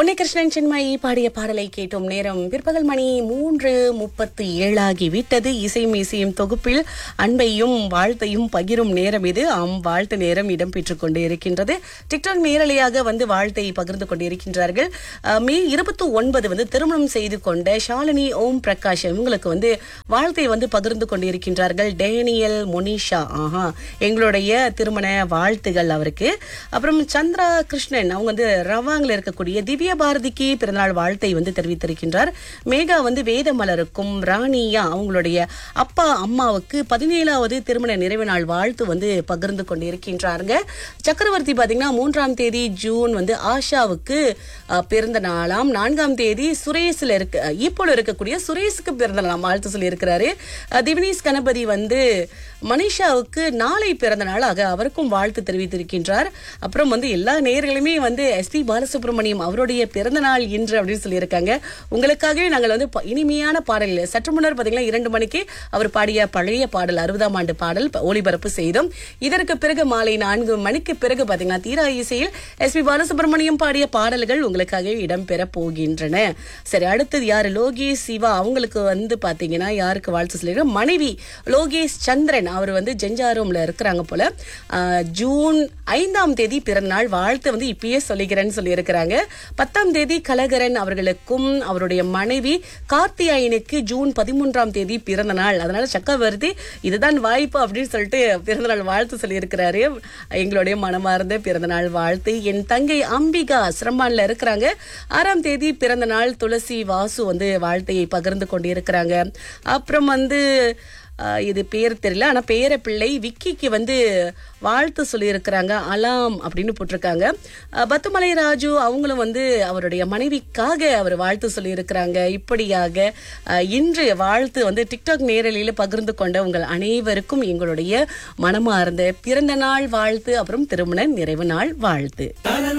உன்னிகிருஷ்ணன் சின்மயி பாடிய பாடலை கேட்டோம் நேரம் பிற்பகல் மணி மூன்று முப்பத்தி ஏழாகி விட்டது இசையும் இசையும் தொகுப்பில் அன்பையும் வாழ்த்தையும் பகிரும் நேரம் இது ஆம் வாழ்த்து நேரம் இடம்பெற்றுக் கொண்டு இருக்கின்றது டிக்டாக் நேரலையாக வந்து வாழ்த்தை பகிர்ந்து கொண்டிருக்கின்றார்கள் அஹ், மே இருபத்தி ஒன்பது வந்து திருமணம் செய்து கொண்ட ஷாலினி ஓம் பிரகாஷ் இவங்களுக்கு வந்து வாழ்த்தை வந்து பகிர்ந்து கொண்டிருக்கின்றார்கள் டேனியல் மொனிஷா ஆஹா எங்களுடைய திருமண வாழ்த்துகள் அவருக்கு அப்புறம் சந்திரா கிருஷ்ணன் அவங்க வந்து ரவாங்கில் இருக்கக்கூடிய திவ்ய பாரதிக்கு பிறந்தநாள் வாழ்த்தை வந்து தெரிவித்திருக்கின்றார் மேகா வந்து வேதமலருக்கும் ராணியா அவங்களுடைய அப்பா அம்மாவுக்கு பதினேழாவது திருமண நிறைவு நாள் வாழ்த்து வந்து பகிர்ந்து கொண்டிருக்கின்றாருங்க சக்கரவர்த்தி பாத்தீங்கன்னா மூன்றாம் தேதி ஜூன் வந்து ஆஷாவுக்கு அஹ், பிறந்த நாளாம் நான்காம் தேதி சுரேஷ்ல இருக்க ஈப்போல இருக்கக்கூடிய சுரேஷுக்கு பிறந்த நாளாம் வாழ்த்து சொல்லி இருக்கிறாரு திவினேஷ் கணபதி வந்து மனிஷாவுக்கு நாளை பிறந்த நாளாக அவருக்கும் வாழ்த்து தெரிவித்திருக்கின்றார் அப்புறம் வந்து எல்லா நேயர்களுமே வந்து எஸ் பி பாலசுப்ரமணியம் அவருடைய பிறந்த நாள் இன்று அப்படின்னு சொல்லியிருக்காங்க உங்களுக்காகவே நாங்கள் வந்து ப- இனிமையான பாடல் சற்று முன்னர் பார்த்தீங்கன்னா இரண்டு மணிக்கு அவர் பாடிய பழைய பாடல் அறுபதாம் ஆண்டு பாடல் ப- ஒளிபரப்பு செய்தோம் இதற்கு பிறகு மாலை நான்கு மணிக்கு பிறகு பார்த்தீங்கன்னா தீரா இசையில் எஸ் பி பாலசுப்ரமணியம் பாடிய பாடல்கள் உங்களுக்காகவே இடம்பெற போகின்றன சரி அடுத்தது யாரு லோகேஷ் சிவா அவங்களுக்கு வந்து பாத்தீங்கன்னா யாருக்கு வாழ்த்து சொல்லியிருக்க மனைவி லோகேஷ் சந்திரன் அவர் வந்து ஜெஞ்சாரோம்ல இருக்கிறாங்க போல ஆஹ், ஜூன் ஐந்தாம் தேதி பிறந்தநாள் வாழ்த்து வந்து இப்பயே சொல்லிக்கிறேன்னு சொல்லியிருக்கிறாங்க பத்தாம் தேதி கலகரன் அவர்களுக்கும் அவருடைய மனைவி கார்த்தியாயனுக்கு ஜூன் பதிமூன்றாம் தேதி பிறந்த நாள் அதனால சக்கரவர்த்தி இதுதான் வாய்ப்பு அப்படின்னு சொல்லிட்டு பிறந்தநாள் வாழ்த்து சொல்லியிருக்கிறாரு எங்களுடைய மனமார்ந்த பிறந்தநாள் வாழ்த்து என் தங்கை அம்பிகா சிரமான்ல இருக்கிறாங்க ஆறாம் தேதி பிறந்த நாள் துளசி வாசு வந்து வாழ்த்தையை பகிர்ந்து கொண்டிருக்கிறாங்க அப்புறம் வந்து ஆஹ், இது பேர் தெரியல ஆனா பேர பிள்ளை விக்கிக்கு வந்து வாழ்த்து சொல்லியிருக்கிறாங்க அலாம் அப்படின்னு போட்டிருக்காங்க ஆஹ், பத்துமலை ராஜு அவங்களும் வந்து அவருடைய மனைவிக்காக அவர் வாழ்த்து சொல்லியிருக்கிறாங்க இப்படியாக ஆஹ், இன்று வாழ்த்து வந்து டிக்டாக் நேரலையில் பகிர்ந்து கொண்ட உங்கள் அனைவருக்கும் எங்களுடைய மனமார்ந்த பிறந்த நாள் வாழ்த்து அப்புறம் திருமண நிறைவு நாள் வாழ்த்து